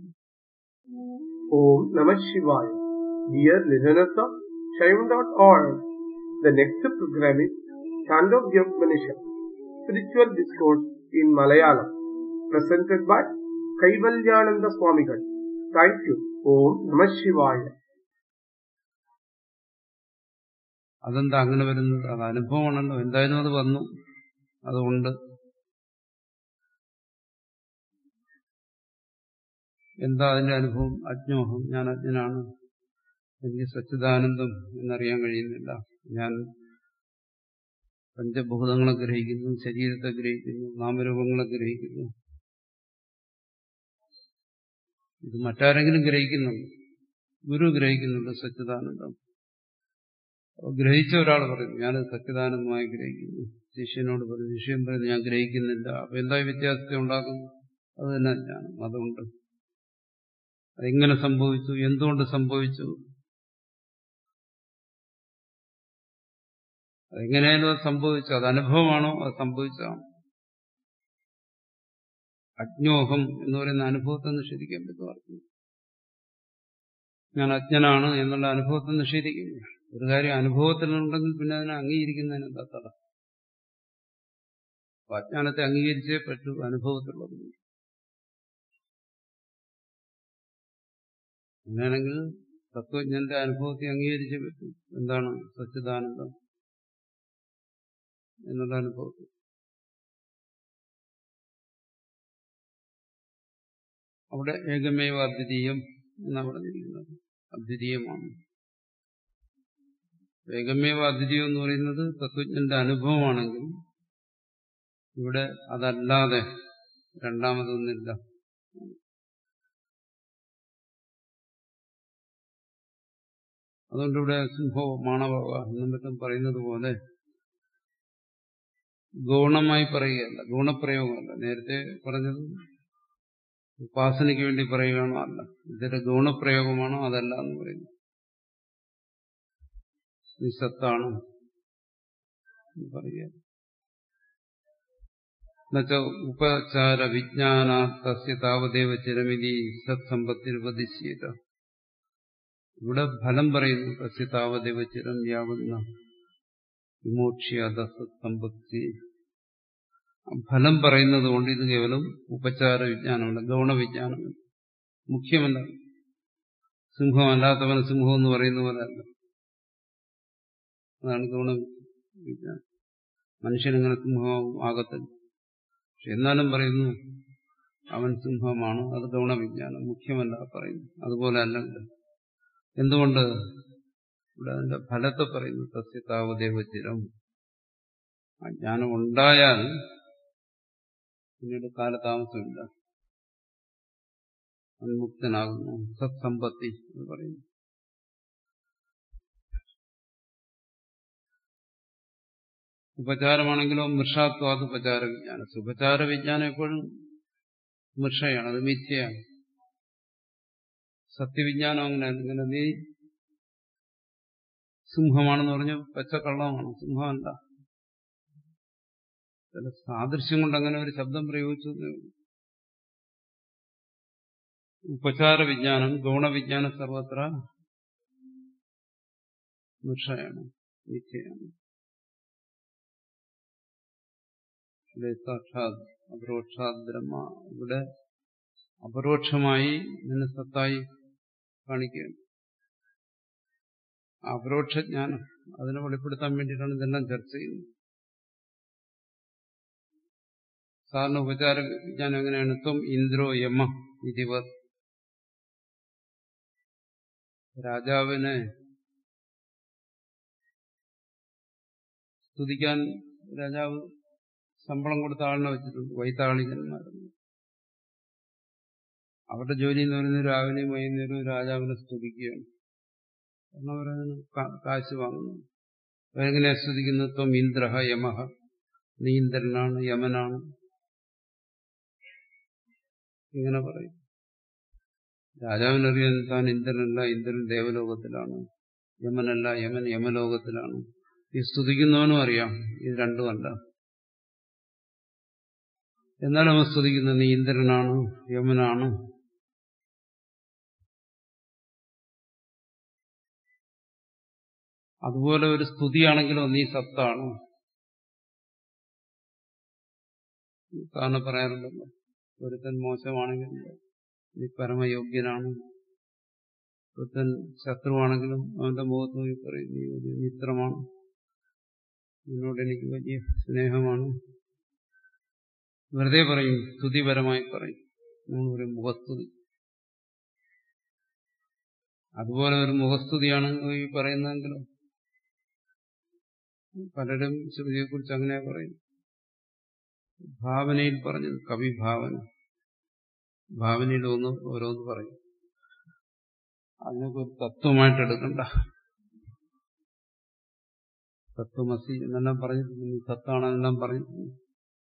Om Namah Shivaya. Dear listeners of Shaivan.org, the next program is Chandogya Upanishad, Spiritual Discourse in Malayalam, presented by Kaivalyananda Swamigal. Thank you. Om Namah Shivaya. അതെന്താ അങ്ങനെ വരുന്നത് അത് അനുഭവമാണല്ലോ എന്തായാലും അത് വന്നു അതുകൊണ്ട് എന്താ അതിന്റെ അനുഭവം അജ്ഞോഹം ഞാൻ അജ്ഞനാണ് എനിക്ക് സച്ചിദാനന്ദം എന്നറിയാൻ കഴിയുന്നില്ല ഞാൻ പഞ്ചഭൂതങ്ങളെ ഗ്രഹിക്കുന്നു ശരീരത്തെ ഗ്രഹിക്കുന്നു നാമരൂപങ്ങളെ ഗ്രഹിക്കുന്നു ഇത് മറ്റാരെങ്കിലും ഗ്രഹിക്കുന്നുണ്ട് ഗുരു ഗ്രഹിക്കുന്നുണ്ട് സച്ചിദാനന്ദം ഗ്രഹിച്ച ഒരാൾ പറയുന്നു ഞാൻ സച്ചിദാനന്ദമായി ഗ്രഹിക്കുന്നു ശിഷ്യനോട് പറഞ്ഞു ശിഷ്യൻ പറയുന്നു ഞാൻ ഗ്രഹിക്കുന്നില്ല അപ്പൊ എന്താ വ്യത്യാസത്തെ ഉണ്ടാക്കുന്നു അത് തന്നെ ജ്ഞാനം അതുകൊണ്ട് അതെങ്ങനെ സംഭവിച്ചു എന്തുകൊണ്ട് സംഭവിച്ചു അതെങ്ങനെയാലും അത് സംഭവിച്ചു അത് അനുഭവമാണോ അത് സംഭവിച്ചതാണോ അജ്ഞോഹം എന്ന് പറയുന്ന അനുഭവത്തെ നിഷേധിക്കാൻ പറ്റും ഞാൻ അജ്ഞനാണ് എന്നുള്ള അനുഭവത്തെ നിഷേധിക്കുന്നു ഒരു കാര്യം അനുഭവത്തിലുണ്ടെങ്കിൽ പിന്നെ അതിനെ അംഗീകരിക്കുന്നതിന് എന്താ തട അജ്ഞാനത്തെ അംഗീകരിച്ചേ പറ്റൂ അനുഭവത്തിലുള്ളത് അങ്ങനെയാണെങ്കിൽ തത്വജ്ഞന്റെ അനുഭവത്തെ അംഗീകരിച്ചേ പറ്റൂ എന്താണ് സച്ചിദാനന്ദം എന്നുള്ള അനുഭവത്തിൽ അവിടെ ഏകമേവ അദ്വിതീയം എന്നാണ് പറഞ്ഞിരിക്കുന്നത് അദ്വിതീയമാണ് ഏകമേവ അദ്വിതീയം എന്ന് പറയുന്നത് തത്വജ്ഞന്റെ അനുഭവമാണെങ്കിൽ ഇവിടെ അതല്ലാതെ രണ്ടാമതൊന്നില്ല അതുകൊണ്ട് ഇവിടെ സിംഹോ മാണവ എന്നും മറ്റും പറയുന്നത് പോലെ ഗൗണമായി പറയുകയല്ല ഗുണപ്രയോഗമല്ല നേരത്തെ പറഞ്ഞത് ഉപാസനയ്ക്ക് വേണ്ടി പറയുകയാണോ അല്ല ഇതൊരു ഗുണപ്രയോഗമാണോ അതല്ല എന്ന് പറയുന്നു നിസത്താണ് പറയുക എന്നുവെച്ച ഉപചാര വിജ്ഞാന തസ്യ താവദേവ ചിരമിതി സത്സമ്പത്തിനുപതിശ്യത ഇവിടെ ഫലം പറയുന്നു തസ്യ താവദേവ ചിരം യാവുന്ന വിമോക്ഷ്യാത സത്സമ്പത്തി ഫലം പറയുന്നത് കൊണ്ട് ഇത് കേവലം ഉപചാര വിജ്ഞാനമല്ല ഗൗണവിജ്ഞാനമല്ല മുഖ്യമല്ല സിംഹമല്ലാത്തവൻ സിംഹം എന്ന് പറയുന്ന പോലെ അല്ല അതാണ് ഗൗണവിജ്ഞാനം മനുഷ്യനിങ്ങനെ സിംഹമാവും ആകത്തില്ല പക്ഷെ എന്നാലും പറയുന്നു അവൻ സിംഹമാണ് അത് ഗൗണവിജ്ഞാനം മുഖ്യമല്ല പറയുന്നു അതുപോലെ അല്ല എന്തുകൊണ്ട് ഇവിടെ അതിന്റെ ഫലത്തെ പറയുന്നു തസ്യ താവദേവചിരം ആ ജ്ഞാനം ഉണ്ടായാൽ പിന്നീട് കാലതാമസമില്ല മുക്തനാകുന്നു സത്സമ്പത്തി എന്ന് പറയുന്നു ഉപചാരമാണെങ്കിലോ മൃഷാത്വാത് ഉപചാര വിജ്ഞാനം ഉപചാര വിജ്ഞാനം എപ്പോഴും മൃഷയാണ് അത് മിഥ്യയാണ് സത്യവിജ്ഞാനം അങ്ങനെ ഇങ്ങനെ നീ സിംഹമാണെന്ന് പറഞ്ഞു പച്ചക്കള്ളമാണ് സിംഹമല്ല ചില സാദൃശ്യം കൊണ്ട് അങ്ങനെ ഒരു ശബ്ദം പ്രയോഗിച്ചു ഉപചാര വിജ്ഞാനം ഗൗണവിജ്ഞാനം സർവത്ര വൃക്ഷയാണ് മിഥ്യയാണ് സാക്ഷാത് അപരോക്ഷാത് ബ്രഹ്മ ഇവിടെ അപരോക്ഷമായി നിന്നെ സത്തായി കാണിക്കുകയാണ് അപരോക്ഷജ്ഞാനം അതിനെ വെളിപ്പെടുത്താൻ വേണ്ടിയിട്ടാണ് ഇതെല്ലാം ചർച്ച ചെയ്യുന്നത് സാധാരണ ഉപചാര വിജ്ഞാനം എങ്ങനെയാണ് ത്വം ഇന്ദ്രോ യമ ഇതിവർ രാജാവിനെ സ്തുതിക്കാൻ രാജാവ് ശമ്പളം കൊടുത്ത ആളിനെ വെച്ചിട്ടുണ്ട് വൈത്താളികന്മാരെന്ന് അവരുടെ ജോലി എന്ന് പറയുന്നത് രാവിലെയും വൈകുന്നേരവും രാജാവിനെ സ്തുതിക്കുകയാണ് കാരണം അവരതിന് കാശ് വാങ്ങുന്നു അവരെങ്ങനെയാ സ്തുതിക്കുന്നത് ത്വം ഇന്ദ്രഹ യമഹ നീ ഇന്ദ്രനാണ് യമനാണ് ഇങ്ങനെ പറയും രാജാവിനറിയാൻ താൻ ഇന്ദ്രനല്ല ഇന്ദ്രൻ ദേവലോകത്തിലാണ് യമനല്ല യമൻ യമലോകത്തിലാണ് ഈ സ്തുതിക്കുന്നവനും അറിയാം ഇത് രണ്ടുമല്ല എന്നാലും അവൻ സ്തുതിക്കുന്നത് നീ ഇന്ദ്രനാണ് യമനാണ് അതുപോലെ ഒരു സ്തുതിയാണെങ്കിലോ നീ സത്താണ് കാരണം പറയാറുണ്ടല്ലോ ഒരുത്തൻ മോശമാണെങ്കിൽ നീ പരമയോഗ്യനാണ് ഒരുത്തൻ ശത്രുവാണെങ്കിലും അവന്റെ മുഖത്ത് നോക്കി പറയും നീ ഒരു മിത്രമാണ് നിന്നോട് എനിക്ക് വലിയ സ്നേഹമാണ് വെറുതെ പറയും സ്തുതിപരമായി പറയും നമ്മൾ ഒരു മുഖസ്തുതി അതുപോലെ ഒരു മുഖസ്തുതിയാണ് ഈ പറയുന്നതെങ്കിലോ പലരും ശ്രുതിയെക്കുറിച്ച് അങ്ങനെ പറയും ഭാവനയിൽ പറഞ്ഞത് കവിഭാവന ഭാവനയിൽ ഒന്ന് ഓരോന്ന് പറയും അതിനൊക്കെ ഒരു തത്വമായിട്ട് എടുക്കണ്ട തത്വമസി എന്നെല്ലാം പറഞ്ഞിട്ടുണ്ട് നീ സത്താണെന്നെല്ലാം പറഞ്ഞിട്ടുണ്ട്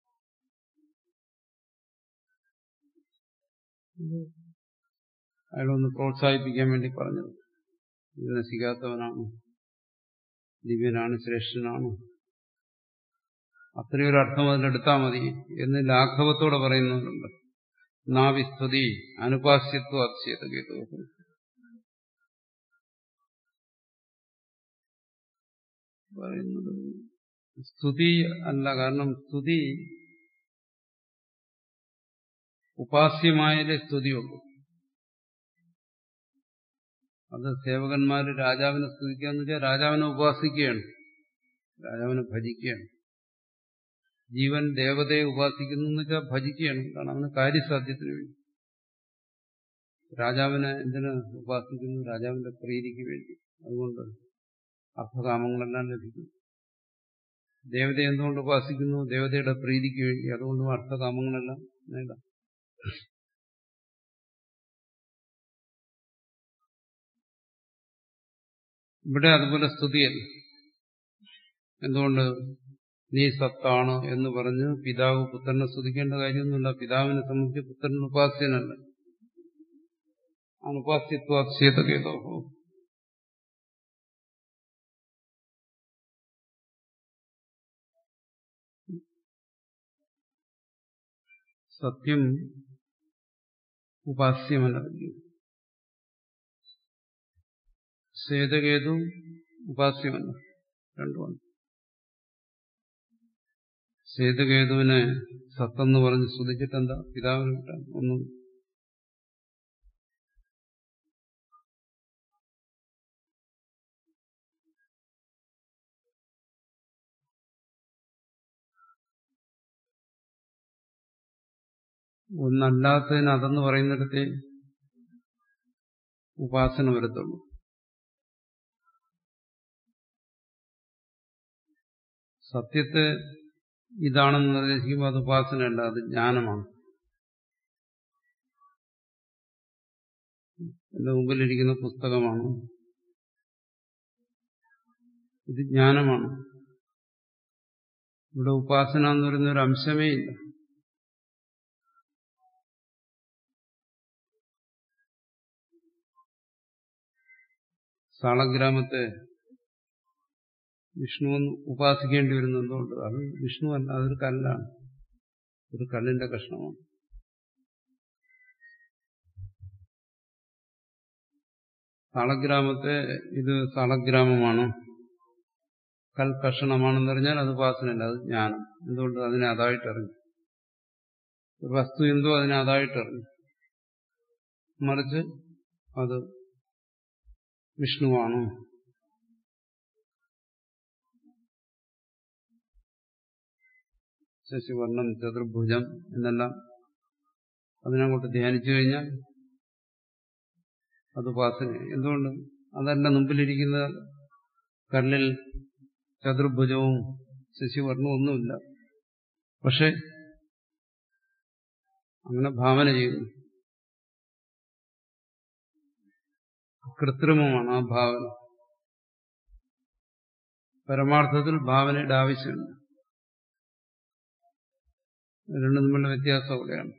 അയാളൊന്ന് പ്രോത്സാഹിപ്പിക്കാൻ വേണ്ടി പറഞ്ഞത് നശിക്കാത്തവനാണ് ദിവ്യനാണ് ശ്രേഷ്ഠനാണ് അത്രയൊരു അർത്ഥം അതിലെടുത്താൽ മതി എന്ന് ലാഘവത്തോടെ പറയുന്നവരുണ്ട് നാവിസ്തുതി അനുപാസ്യത്വം അതിശയത കേട്ടു പറയുന്നത് സ്തുതി അല്ല കാരണം സ്തുതി ഉപാസ്യമായാലേ സ്തുതിയുള്ളൂ അത് സേവകന്മാര് രാജാവിനെ സ്തുതിക്കാന്ന് വെച്ചാൽ രാജാവിനെ ഉപാസിക്കുകയാണ് രാജാവിനെ ഭജിക്കുകയാണ് ജീവൻ ദേവതയെ ഉപാസിക്കുന്നു എന്ന് വെച്ചാൽ ഭജിക്കുകയാണ് കാരണം അവന് കാര്യസാധ്യത്തിന് വേണ്ടി രാജാവിനെ എന്തിന് ഉപാസിക്കുന്നു രാജാവിന്റെ പ്രീതിക്ക് വേണ്ടി അതുകൊണ്ട് അർത്ഥകാമങ്ങളെല്ലാം ലഭിക്കും ദേവതയെ എന്തുകൊണ്ട് ഉപാസിക്കുന്നു ദേവതയുടെ പ്രീതിക്ക് വേണ്ടി അതുകൊണ്ടും അർത്ഥകാമങ്ങളെല്ലാം നേടാം ഇവിടെ അതുപോലെ സ്തുതിയല്ല എന്തുകൊണ്ട് നീ സത്താണ് എന്ന് പറഞ്ഞ് പിതാവ് പുത്രനെ സ്തുതിക്കേണ്ട കാര്യമൊന്നുമില്ല പിതാവിനെ സംബന്ധിച്ച് പുത്രൻ ഉപാസ്യനല്ല അനുപാസ്യത്വാസ്യതകേതോ സത്യം ഉപാസ്യമല്ല ശ്വേതകേതു ഉപാസ്യമല്ല രണ്ടുമാണ് ശ്വേതകേതുവിനെ സത്തെന്ന് പറഞ്ഞ് സ്തുതിച്ചിട്ടെന്താ പിതാവിന് കിട്ടാൻ ഒന്നും ഒന്നല്ലാത്തതിന് അതെന്ന് പറയുന്നിടത്തേ ഉപാസന വരത്തുള്ളൂ സത്യത്തെ ഇതാണെന്ന് നിർദ്ദേശിക്കുമ്പോൾ അത് ഉപാസനയല്ല അത് ജ്ഞാനമാണ് എന്റെ മുമ്പിലിരിക്കുന്ന പുസ്തകമാണ് ഇത് ജ്ഞാനമാണ് ഇവിടെ ഉപാസന എന്ന് പറയുന്ന ഒരു അംശമേ ഇല്ല സാളഗ്രാമത്തെ വിഷ്ണു ഉപാസിക്കേണ്ടി വരുന്ന എന്തുകൊണ്ട് അത് വിഷ്ണു അല്ല അതൊരു കല്ലാണ് ഒരു കല്ലിന്റെ കഷ്ണമാണ് സാളഗ്രാമത്തെ ഇത് സാളഗ്രാമമാണ് കൽക്കഷണമാണെന്ന് പറഞ്ഞാൽ അത് ഉപാസനയല്ല അത് ജ്ഞാനം എന്തുകൊണ്ട് അതിനെ അതായിട്ടറിഞ്ഞു ഒരു വസ്തു എന്തോ അതിനെ അതായിട്ടറിഞ്ഞു മറിച്ച് അത് വിഷ്ണുവാണ് ശശിവർണം ചതുർഭുജം എന്നെല്ലാം അതിനങ്ങോട്ട് ധ്യാനിച്ചു കഴിഞ്ഞാൽ അത് ഉപാസന എന്തുകൊണ്ട് അതല്ല മുമ്പിലിരിക്കുന്ന കല്ലിൽ ചതുർഭുജവും ശശിവർണവും ഒന്നുമില്ല പക്ഷെ അങ്ങനെ ഭാവന ചെയ്യുന്നു കൃത്രിമമാണ് ആ ഭാവന പരമാർത്ഥത്തിൽ ഭാവനയുടെ ആവശ്യമുണ്ട് രണ്ടും തമ്മിലുള്ള വ്യത്യാസം അവിടെയാണ്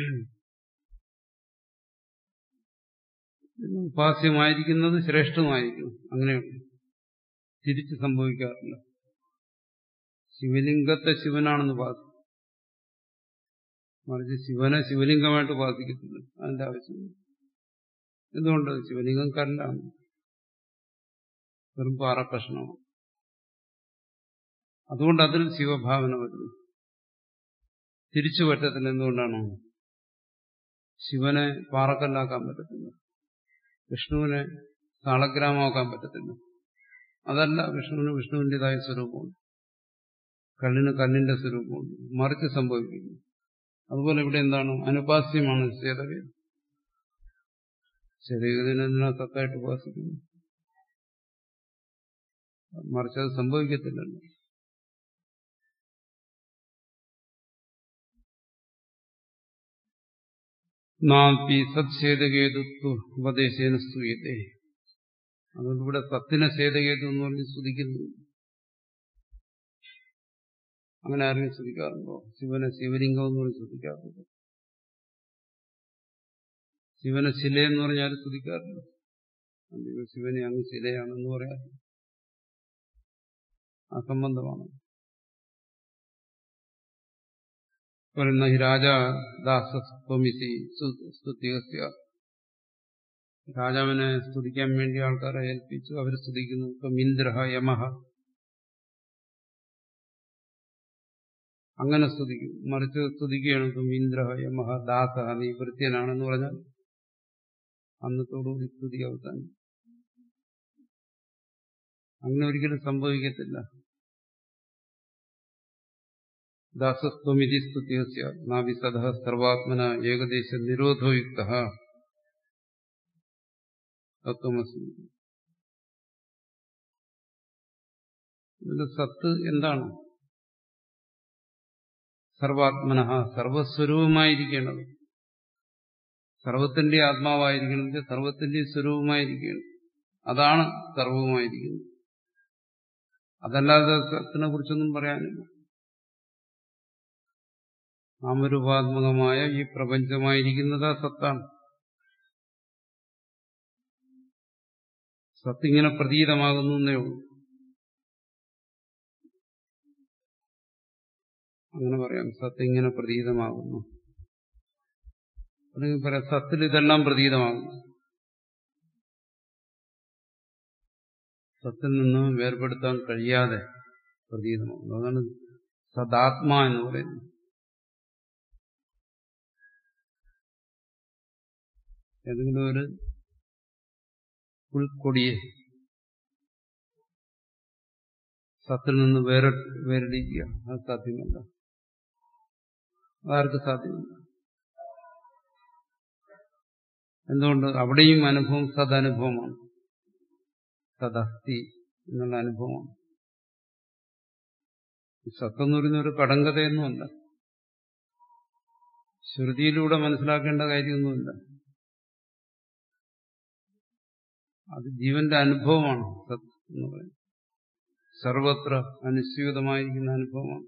ഉപാസ്യമായിരിക്കുന്നത് ശ്രേഷ്ഠമായിരിക്കും അങ്ങനെയുണ്ട് തിരിച്ച് സംഭവിക്കാറില്ല ശിവലിംഗത്തെ ശിവനാണെന്ന് ഉപാസിക്കും മറിച്ച് ശിവനെ ശിവലിംഗമായിട്ട് ഉപാസിക്കത്തില്ല അതിന്റെ ആവശ്യമില്ല എന്തുകൊണ്ട് ശിവലിംഗം കല്ലാണ് വെറും പാറക്കഷ്ണമാണ് അതുകൊണ്ട് അതിൽ ശിവഭാവന വരുന്നു തിരിച്ചു പറ്റത്തില്ല എന്തുകൊണ്ടാണ് ശിവനെ പാറക്കല്ലാക്കാൻ പറ്റത്തില്ല വിഷ്ണുവിനെ താളഗ്രാമാക്കാൻ പറ്റത്തില്ല അതല്ല വിഷ്ണുവിന് വിഷ്ണുവിൻ്റെതായ സ്വരൂപമുണ്ട് കല്ലിന് കല്ലിന്റെ സ്വരൂപമുണ്ട് മറിച്ച് സംഭവിക്കുന്നു അതുപോലെ ഇവിടെ എന്താണ് അനുപാസ്യമാണ് ശ്വേതവേദം ശരീരത്തിന് എന്തിനാ സത്തായിട്ട് ഉപാസിക്കുന്നു മറിച്ച് അത് സംഭവിക്കത്തില്ലല്ലോ നാപ്പി സത്ഛേദകേതുത്വ ഉപദേശേന സ്തുയത്തെ അതുകൊണ്ട് ഇവിടെ സത്തിനെ ഛേദകേതു എന്ന് പറഞ്ഞ് സ്തുതിക്കുന്നു അങ്ങനെ ആരെങ്കിലും സ്തുതിക്കാറുണ്ടോ ശിവനെ ശിവലിംഗം എന്ന് പറഞ്ഞ് സ്തുതിക്കാറുണ്ടോ ശിവനെ ശിലയെന്ന് പറഞ്ഞാൽ സ്തുതിക്കാറില്ല ശിവനെ അങ്ങ് ശിലയാണെന്ന് പറയാറ് അസംബന്ധമാണ് പറയുന്ന ഈ രാജദാസസ്വമിസി സ്തുതികസ്യ രാജാവിനെ സ്തുതിക്കാൻ വേണ്ടി ആൾക്കാരെ ഏൽപ്പിച്ചു അവർ സ്തുതിക്കുന്നു ഇപ്പം ഇന്ദ്രഹ യമഹ അങ്ങനെ സ്തുതിക്കും മറിച്ച് സ്തുതിക്കുകയാണ് ഇപ്പം ഇന്ദ്രഹ യമഹ ദാസഹ നീ വൃത്യനാണെന്ന് പറഞ്ഞാൽ അന്നത്തോടുകൂടി സ്തുതി അവസാനം അങ്ങനെ ഒരിക്കലും സംഭവിക്കത്തില്ല ദാസസ്വമിതി സ്തുത്യസ്യ നാവിസദ സർവാത്മന ഏകദേശ നിരോധോയുക്ത തത്വമസി ഇതിന്റെ സത്ത് എന്താണ് സർവാത്മന സർവസ്വരൂപമായിരിക്കേണ്ടത് സർവത്തിന്റെ ആത്മാവായിരിക്കണമെങ്കിൽ സർവത്തിന്റെ സ്വരൂപമായിരിക്കണം അതാണ് സർവവുമായിരിക്കുന്നത് അതല്ലാതെ സത്തിനെ കുറിച്ചൊന്നും പറയാനില്ല നാമരൂപാത്മകമായ ഈ പ്രപഞ്ചമായിരിക്കുന്നത് ആ സത്താണ് സത്തിങ്ങനെ പ്രതീതമാകുന്നു എന്നേ ഉള്ളൂ അങ്ങനെ പറയാം സത്ത് ഇങ്ങനെ പ്രതീതമാകുന്നു അല്ലെങ്കിൽ പറയാം സത്തിൽ ഇതെല്ലാം പ്രതീതമാകുന്നു സത്തിൽ നിന്ന് വേർപെടുത്താൻ കഴിയാതെ പ്രതീതമാകുന്നു അതാണ് സദാത്മ എന്ന് പറയുന്നത് ഏതെങ്കിലും ഒരു പുൽക്കൊടിയെ സത്തിൽ നിന്ന് വേറെ വേറിടിക്കുക അത് സാധ്യമല്ല അതാർക്ക് സാധ്യമല്ല എന്തുകൊണ്ട് അവിടെയും അനുഭവം സദനുഭവമാണ് സദസ്തി എന്നുള്ള അനുഭവമാണ് സത്തെന്ന് പറയുന്ന ഒരു കടങ്കഥയൊന്നുമല്ല ശ്രുതിയിലൂടെ മനസ്സിലാക്കേണ്ട കാര്യമൊന്നുമില്ല അത് ജീവന്റെ അനുഭവമാണ് സത് എന്ന് പറയുന്നത് സർവത്ര അനുസ്യൂതമായിരിക്കുന്ന അനുഭവമാണ്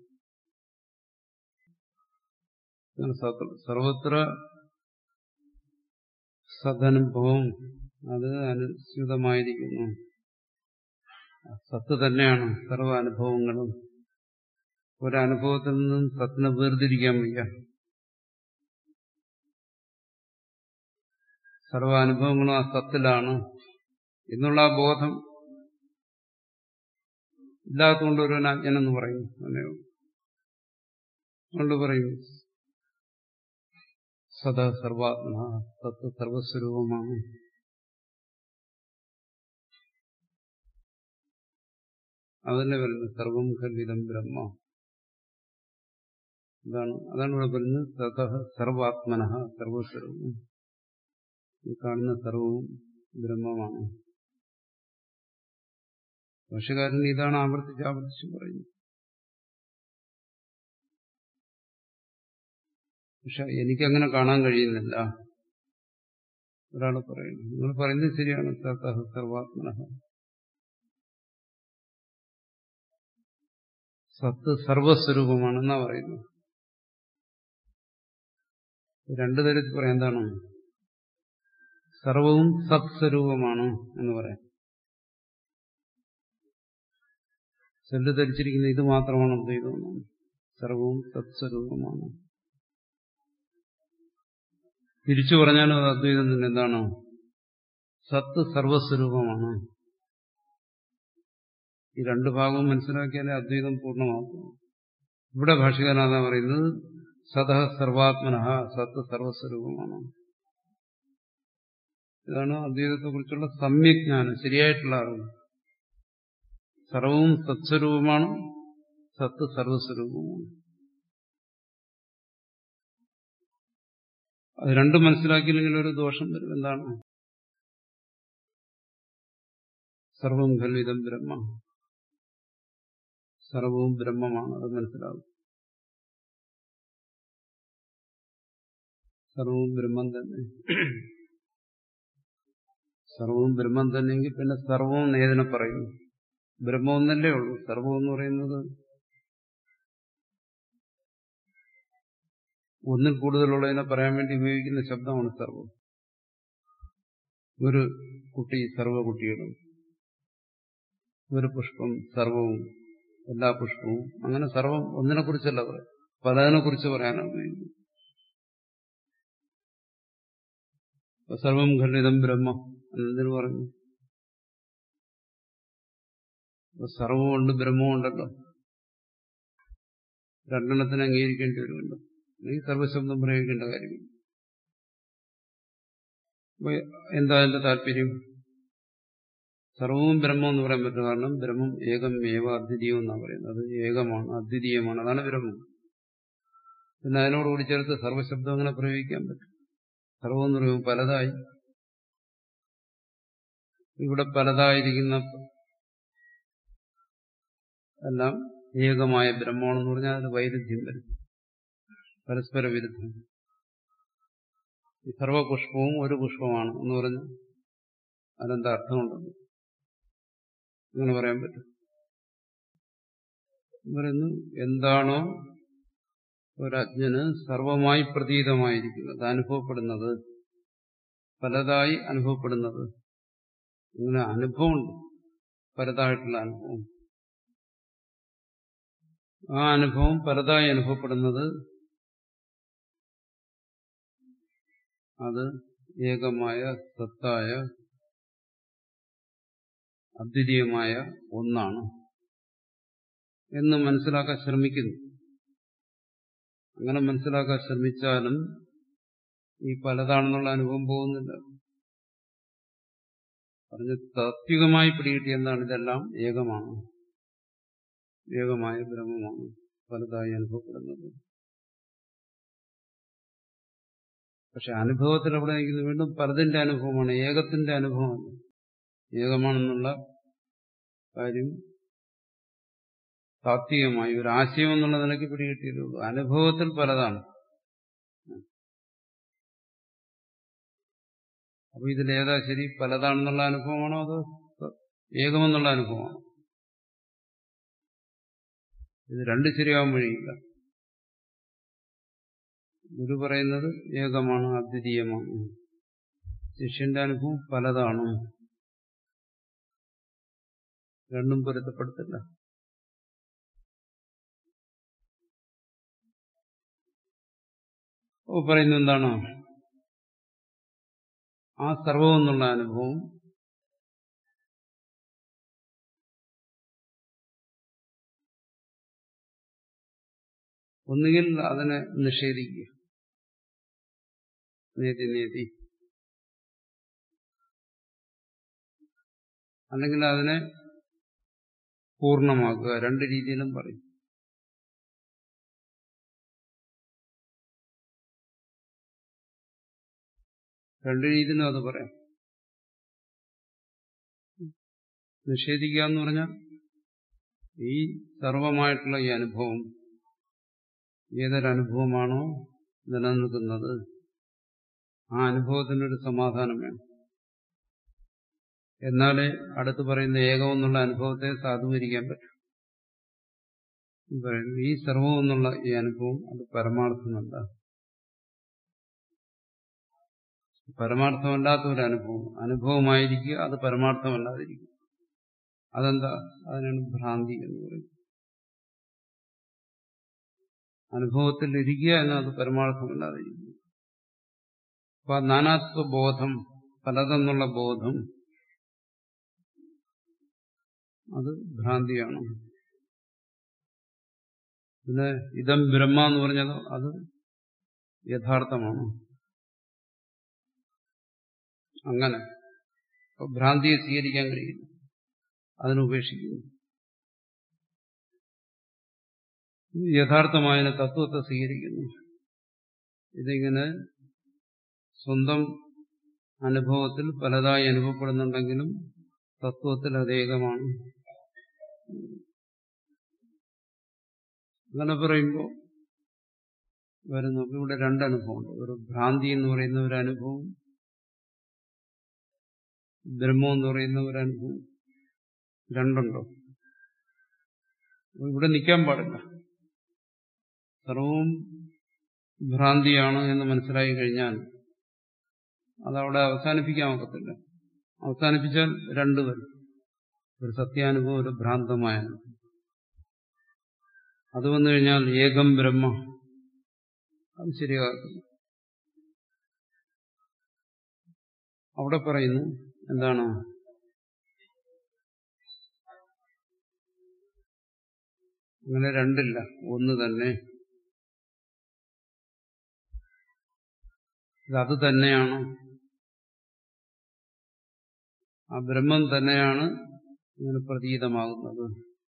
സർവത്ര സദനുഭവം അത് അനുസ്യൂതമായിരിക്കുന്നു സത്ത് തന്നെയാണ് സർവ അനുഭവങ്ങളും ഒരനുഭവത്തിൽ നിന്നും സത്തിനെ വേർതിരിക്കാൻ വയ്യ സർവ അനുഭവങ്ങളും ആ സത്തിലാണ് എന്നുള്ള ആ ബോധം ഇല്ലാത്തതുകൊണ്ട് ഒരു അജ്ഞനെന്ന് പറയും അതുകൊണ്ട് പറയും സദാ സർവാത്മ തത്വ സർവസ്വരൂപമാണ് അതന്നെ പറയുന്നത് സർവം ഖല്ലിതം ബ്രഹ്മ അതാണ് അതാണ് ഇവിടെ പറയുന്നത് തഥ സർവാത്മന സർവസ്വരൂപം ഈ കാണുന്ന സർവവും ബ്രഹ്മമാണ് ഭാഷകാരൻ ഇതാണ് ആവർത്തിച്ച് ആവർത്തിച്ച് പറയുന്നത് പക്ഷെ എനിക്കങ്ങനെ കാണാൻ കഴിയുന്നില്ല ഒരാൾ പറയുന്നു നിങ്ങൾ പറയുന്നത് ശരിയാണ് തഥ സർവാത്മന സത്ത് സർവസ്വരൂപമാണെന്നാ പറയുന്നത് രണ്ടു തരത്തിൽ പറയാം എന്താണ് സർവവും സത്സ്വരൂപമാണ് എന്ന് പറയാം ചെല്ലു ധരിച്ചിരിക്കുന്ന ഇത് മാത്രമാണ് അദ്വൈതം സർവവും സത്സ്വരൂപമാണ് തിരിച്ചു പറഞ്ഞാലും അത് അദ്വൈതം തന്നെ എന്താണ് സത്ത് സർവസ്വരൂപമാണ് ഈ രണ്ട് ഭാഗവും മനസ്സിലാക്കിയാലേ അദ്വൈതം പൂർണ്ണമാകും ഇവിടെ ഭാഷകാരനാഥ പറയുന്നത് സതഃ സർവാത്മന സത്ത് സർവസ്വരൂപമാണ് ഇതാണ് അദ്വൈതത്തെ കുറിച്ചുള്ള സമ്യജ്ഞാനം ശരിയായിട്ടുള്ള അറിവ് സർവവും സത്സ്വരൂപമാണ് സത്ത് സർവസ്വരൂപമാണ് അത് രണ്ടും മനസ്സിലാക്കിയില്ലെങ്കിൽ ഒരു ദോഷം വരും എന്താണ് സർവം ഖൽവിതം ബ്രഹ്മ സർവവും ബ്രഹ്മമാണ് അത് മനസ്സിലാവും സർവവും ബ്രഹ്മം തന്നെ സർവവും ബ്രഹ്മം തന്നെയെങ്കിൽ പിന്നെ സർവവും നേതിനെ പറയുന്നു ബ്രഹ്മം ഒന്നല്ലേ ഉള്ളൂ സർവം എന്ന് പറയുന്നത് ഒന്നിൽ കൂടുതലുള്ളതിനെ പറയാൻ വേണ്ടി ഉപയോഗിക്കുന്ന ശബ്ദമാണ് സർവം ഒരു കുട്ടി സർവ കുട്ടികളും ഒരു പുഷ്പം സർവവും എല്ലാ പുഷ്പവും അങ്ങനെ സർവം ഒന്നിനെ കുറിച്ചല്ല പറയാം പലതിനെ കുറിച്ച് പറയാനാണ് ഉപയോഗിക്കുന്നത് സർവം ഖണ്ഡിതം ബ്രഹ്മ എന്തിനു പറഞ്ഞു സർവമുണ്ട് ബ്രഹ്മമുണ്ടല്ലോ രണ്ടെണ്ണത്തിന് അംഗീകരിക്കേണ്ടി വരുമല്ലോ അല്ലെങ്കിൽ സർവശബ്ദം പ്രയോഗിക്കേണ്ട കാര്യമില്ല എന്താ അതിന്റെ താല്പര്യം സർവവും ബ്രഹ്മം എന്ന് പറയാൻ പറ്റും കാരണം ബ്രഹ്മം ഏകം ഏവ അദ്വിതീയം എന്നാണ് പറയുന്നത് അത് ഏകമാണ് അദ്വിതീയമാണ് അതാണ് ബ്രഹ്മം പിന്നെ അതിനോടുകൂടി ചേർത്ത് സർവശബ്ദം അങ്ങനെ പ്രയോഗിക്കാൻ പറ്റും സർവം എന്ന് പറയുമ്പോൾ പലതായി ഇവിടെ പലതായിരിക്കുന്ന എല്ലാം ഏകമായ ബ്രഹ്മമാണെന്ന് പറഞ്ഞാൽ അതിന് വൈരുദ്ധ്യം വരും പരസ്പര വിരുദ്ധം ഈ സർവപുഷ്പവും ഒരു പുഷ്പമാണ് എന്ന് പറഞ്ഞ് അതെന്താ അർത്ഥമുണ്ടെന്ന് അങ്ങനെ പറയാൻ പറ്റും പറയുന്നു എന്താണോ ഒരജ്ഞന് സർവമായി പ്രതീതമായിരിക്കുന്നത് അനുഭവപ്പെടുന്നത് പലതായി അനുഭവപ്പെടുന്നത് ഇങ്ങനെ അനുഭവമുണ്ട് പലതായിട്ടുള്ള അനുഭവം ആ അനുഭവം പലതായി അനുഭവപ്പെടുന്നത് അത് ഏകമായ സത്തായ അദ്വിതീയമായ ഒന്നാണ് എന്ന് മനസ്സിലാക്കാൻ ശ്രമിക്കുന്നു അങ്ങനെ മനസ്സിലാക്കാൻ ശ്രമിച്ചാലും ഈ പലതാണെന്നുള്ള അനുഭവം പോകുന്നില്ല പറഞ്ഞ് താത്വികമായി പിടികിട്ടിയ എന്താണ് ഇതെല്ലാം ഏകമാണ് ഏകമായ ബ്രഹ്മമാണ് പലതായി അനുഭവപ്പെടുന്നത് പക്ഷെ അനുഭവത്തിൽ അവിടെ നിൽക്കുന്നത് വീണ്ടും പലതിന്റെ അനുഭവമാണ് ഏകത്തിന്റെ അനുഭവമല്ല ഏകമാണെന്നുള്ള കാര്യം താത്വികമായി ഒരു ആശയം എന്നുള്ള നിലയ്ക്ക് പിടികിട്ടിയതുള്ളൂ അനുഭവത്തിൽ പലതാണ് അപ്പൊ ഇതിലേതാ ശരി പലതാണെന്നുള്ള അനുഭവമാണോ അതോ ഏകമെന്നുള്ള അനുഭവമാണോ ഇത് രണ്ട് ശരിയാവാൻ വഴിയില്ല ഗുരു പറയുന്നത് ഏകമാണ് അദ്വിതീയമാണ് ശിഷ്യന്റെ അനുഭവം പലതാണ് രണ്ടും പൊരുത്തപ്പെടുത്തില്ല ഓ പറയുന്നത് എന്താണ് ആ സർവം എന്നുള്ള അനുഭവം ഒന്നുകിൽ അതിനെ നിഷേധിക്കുക നേതി നേതി അല്ലെങ്കിൽ അതിനെ പൂർണ്ണമാക്കുക രണ്ട് രീതിയിലും പറയും രണ്ട് രീതിയിലും അത് പറയാം നിഷേധിക്കുക എന്ന് പറഞ്ഞാൽ ഈ സർവമായിട്ടുള്ള ഈ അനുഭവം ഏതൊരനുഭവമാണോ നിലനിൽക്കുന്നത് ആ അനുഭവത്തിനൊരു സമാധാനം വേണം എന്നാലേ അടുത്ത് പറയുന്ന ഏകം എന്നുള്ള അനുഭവത്തെ സാധൂകരിക്കാൻ പറ്റും പറയുന്നു ഈ സർവം എന്നുള്ള ഈ അനുഭവം അത് പരമാർത്ഥമല്ല പരമാർത്ഥമല്ലാത്ത ഒരു അനുഭവം അനുഭവമായിരിക്കുക അത് പരമാർത്ഥമല്ലാതിരിക്കും അതെന്താ അതിനാണ് ഭ്രാന്തി എന്ന് പറയുന്നത് അനുഭവത്തിൽ ഇരിക്കുക എന്നത് പരമാർത്ഥമല്ലാതിരിക്കും അപ്പൊ നാനാത്വ ബോധം പലതെന്നുള്ള ബോധം അത് ഭ്രാന്തിയാണ് പിന്നെ ഇതം ബ്രഹ്മ എന്ന് പറഞ്ഞത് അത് യഥാർത്ഥമാണ് അങ്ങനെ അപ്പൊ ഭ്രാന്തിയെ സ്വീകരിക്കാൻ കഴിയില്ല അതിനുപേക്ഷിക്കുന്നു യഥാർത്ഥമായ തത്വത്തെ സ്വീകരിക്കുന്നു ഇതിങ്ങനെ സ്വന്തം അനുഭവത്തിൽ പലതായി അനുഭവപ്പെടുന്നുണ്ടെങ്കിലും തത്വത്തിൽ അതേകമാണ് അങ്ങനെ പറയുമ്പോൾ വരുന്നു അപ്പൊ ഇവിടെ രണ്ടനുഭവമുണ്ട് ഒരു ഭ്രാന്തി എന്ന് പറയുന്ന ഒരു അനുഭവം ബ്രഹ്മം എന്ന് പറയുന്ന ഒരു അനുഭവം രണ്ടുണ്ടോ ഇവിടെ നിൽക്കാൻ പാടില്ല സർവവും ഭ്രാന്തിയാണ് എന്ന് മനസ്സിലായി കഴിഞ്ഞാൽ അതവിടെ അവസാനിപ്പിക്കാൻ ഒക്കത്തില്ല അവസാനിപ്പിച്ചാൽ രണ്ടു വരും ഒരു സത്യാനുഭവം ഒരു ഭ്രാന്തമായ അനുഭവം അത് വന്നു കഴിഞ്ഞാൽ ഏകം ബ്രഹ്മ അത് ശരിയാകുന്നു അവിടെ പറയുന്നു എന്താണ് അങ്ങനെ രണ്ടില്ല ഒന്ന് തന്നെ ഇത് തന്നെയാണ് ആ ബ്രഹ്മം തന്നെയാണ് ഇങ്ങനെ പ്രതീതമാകുന്നത്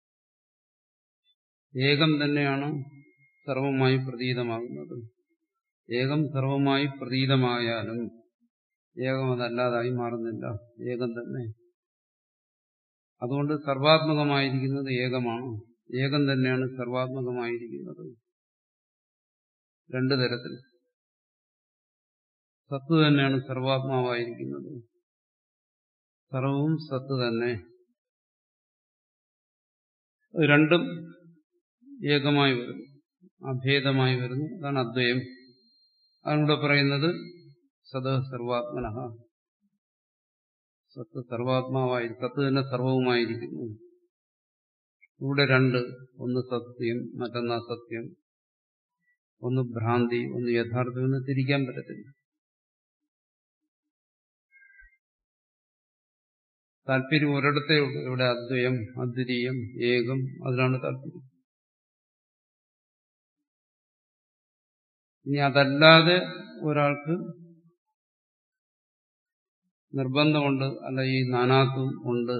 ഏകം തന്നെയാണ് സർവമായി പ്രതീതമാകുന്നത് ഏകം സർവമായി പ്രതീതമായാലും ഏകം അതല്ലാതായി മാറുന്നില്ല ഏകം തന്നെ അതുകൊണ്ട് സർവാത്മകമായിരിക്കുന്നത് ഏകമാണ് ഏകം തന്നെയാണ് സർവാത്മകമായിരിക്കുന്നത് രണ്ടു തരത്തിൽ സത്ത് തന്നെയാണ് സർവാത്മാവായിരിക്കുന്നത് സർവവും സത്ത് തന്നെ രണ്ടും ഏകമായി വരുന്നു അഭേദമായി വരുന്നു അതാണ് അദ്വയം അതിലൂടെ പറയുന്നത് സത് സർവാത്മന സത്ത് സർവാത്മാവായി സത്ത് തന്നെ സർവവുമായിരിക്കുന്നു ഇവിടെ രണ്ട് ഒന്ന് സത്യം മറ്റൊന്ന് അസത്യം ഒന്ന് ഭ്രാന്തി ഒന്ന് യഥാർത്ഥം എന്ന് തിരിക്കാൻ പറ്റത്തില്ല താല്പര്യം ഒരിടത്തേ ഉള്ളൂ ഇവിടെ അദ്വയം അദ്വിതീയം ഏകം അതിലാണ് താല്പര്യം ഇനി അതല്ലാതെ ഒരാൾക്ക് നിർബന്ധമുണ്ട് അല്ല ഈ നാനാത്വം ഉണ്ട്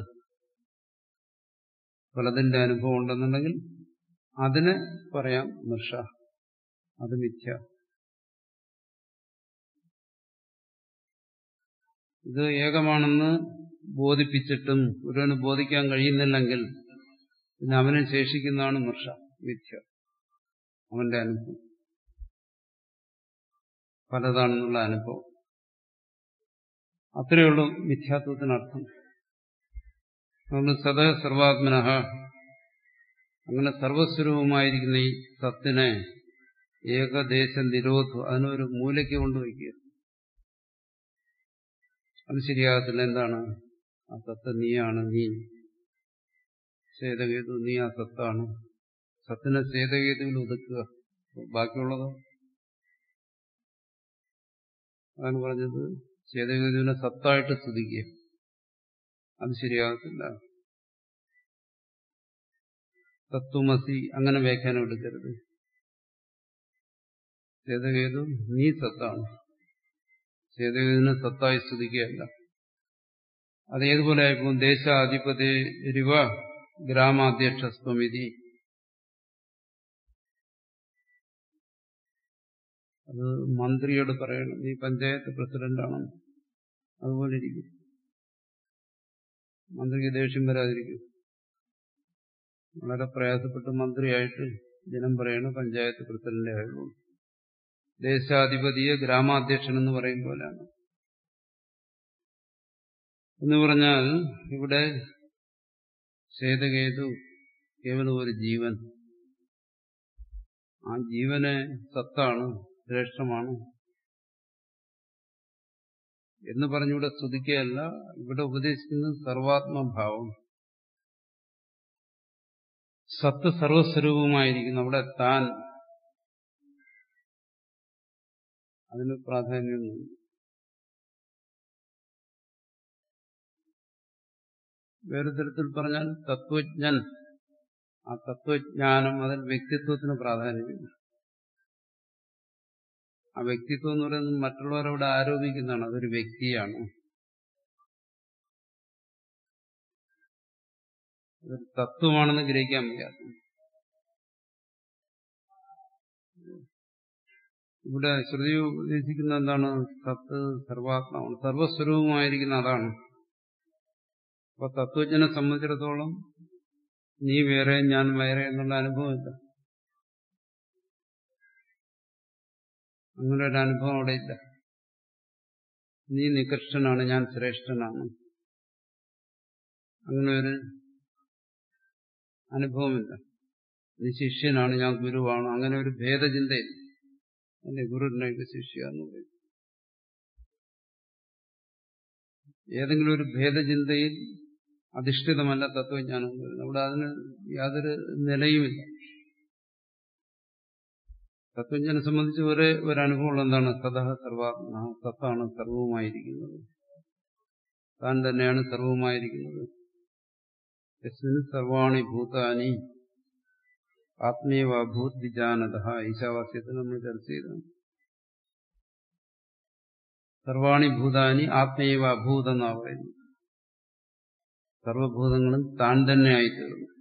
പലതിന്റെ അനുഭവം ഉണ്ടെന്നുണ്ടെങ്കിൽ അതിന് പറയാം മൃഷ അത് മിഥ്യ ഇത് ഏകമാണെന്ന് ബോധിപ്പിച്ചിട്ടും ഒരുവന് ബോധിക്കാൻ കഴിയുന്നില്ലെങ്കിൽ പിന്നെ അവന് ശേഷിക്കുന്നതാണ് മൃഷ മിഥ്യ അവന്റെ അനുഭവം പലതാണെന്നുള്ള അനുഭവം അത്രയുള്ളൂ മിഥ്യാത്വത്തിനർത്ഥം അതുകൊണ്ട് സദ സർവാത്മന അങ്ങനെ സർവസ്വരൂപമായിരിക്കുന്ന ഈ സത്തിനെ ഏകദേശ നിരോധം അതിനൊരു മൂലയ്ക്ക് കൊണ്ടുവയ്ക്കുക അത് ശരിയാകത്തില്ല എന്താണ് ആ സത്ത് നീയാണ് നീ ചേതകേതു നീ ആ സത്താണ് സത്തിനെ ചേതകേതുവിൽ ഒതുക്കുക ബാക്കിയുള്ളത് അതാണ് പറഞ്ഞത് ചേതകേതുവിനെ സത്തായിട്ട് സ്തുതിക്കുക അത് ശരിയാകത്തില്ല തത്വമസി അങ്ങനെ വ്യാഖ്യാനം എടുക്കരുത് ചേതകേതു നീ സത്താണ് ചേതകേതുവിനെ സത്തായി സ്തുതിക്കുകയല്ല അത് ഏതുപോലെ ആയിപ്പോ ദേശാധിപതി രിവ ഗ്രാമാധ്യക്ഷസ്വമിതി അത് മന്ത്രിയോട് പറയണം നീ പഞ്ചായത്ത് പ്രസിഡന്റാണ് അതുപോലെ ഇരിക്കും മന്ത്രിക്ക് ദേഷ്യം വരാതിരിക്കും വളരെ പ്രയാസപ്പെട്ട് മന്ത്രിയായിട്ട് ജനം പറയണം പഞ്ചായത്ത് പ്രസിഡന്റ് ആയുള്ളൂ ദേശാധിപതിയെ ഗ്രാമാധ്യക്ഷൻ എന്ന് പറയും പോലെയാണ് എന്ന് പറഞ്ഞാൽ ഇവിടെ ശ്വേതകേതു കേവലം ഒരു ജീവൻ ആ ജീവനെ സത്താണ് ശ്രേഷ്ഠമാണ് എന്ന് പറഞ്ഞിവിടെ സ്തുതിക്കുകയല്ല ഇവിടെ ഉപദേശിക്കുന്നത് സർവാത്മഭാവം സത്ത് സർവസ്വരൂപമായിരിക്കുന്നു അവിടെ താൻ അതിന് പ്രാധാന്യം വേറെ തരത്തിൽ പറഞ്ഞാൽ തത്വജ്ഞൻ ആ തത്വജ്ഞാനം അതിൽ വ്യക്തിത്വത്തിന് പ്രാധാന്യമില്ല ആ വ്യക്തിത്വം എന്ന് പറയുന്നത് മറ്റുള്ളവരവിടെ ആരോപിക്കുന്നതാണ് അതൊരു വ്യക്തിയാണ് അതൊരു തത്വമാണെന്ന് ഗ്രഹിക്കാൻ വയ്യാത്ത ഇവിടെ ശ്രുതി ഉദ്ദേശിക്കുന്ന എന്താണ് സത്ത് സർവാത്മാവാണ് സർവസ്വരൂപമായിരിക്കുന്ന അതാണ് അപ്പൊ തത്വജ്ഞനെ സംബന്ധിച്ചിടത്തോളം നീ വേറെ ഞാൻ വേറെ എന്നുള്ള അനുഭവമില്ല അങ്ങനെ ഒരു അനുഭവം അവിടെ ഇല്ല നീ നികൃഷ്ടനാണ് ഞാൻ ശ്രേഷ്ഠനാണ് അങ്ങനെ ഒരു അനുഭവമില്ല നീ ശിഷ്യനാണ് ഞാൻ ഗുരുവാണ് അങ്ങനെ ഒരു ഭേദചിന്തയില്ല അല്ലെ ഗുരുവിനായിട്ട് ശിഷ്യ എന്ന് പറയും ഏതെങ്കിലും ഒരു ഭേദചിന്തയിൽ അധിഷ്ഠിതമല്ല തത്വജ്ഞാനം എന്ന് പറയുന്നത് അവിടെ അതിന് യാതൊരു നിലയുമില്ല തത്വജ്ഞനെ സംബന്ധിച്ച് ഒരേ ഒരു അനുഭവമുള്ള എന്താണ് സദഹ സർവാത്മ സത്താണ് സർവവുമായിരിക്കുന്നത് താൻ തന്നെയാണ് സർവവുമായിരിക്കുന്നത് യസ്മിന് സർവാണി ഭൂതാനി ആത്മീയവാഭൂത് വിജാനത ഈശാവാസ്യത്തിൽ നമ്മൾ ചർച്ച ചെയ്തതാണ് സർവാണി ഭൂതാനി ആത്മീയവ അഭൂത് എന്നാ പറയുന്നത് സർവഭൂതങ്ങളും താൻ തന്നെ ആയിത്തീർന്നു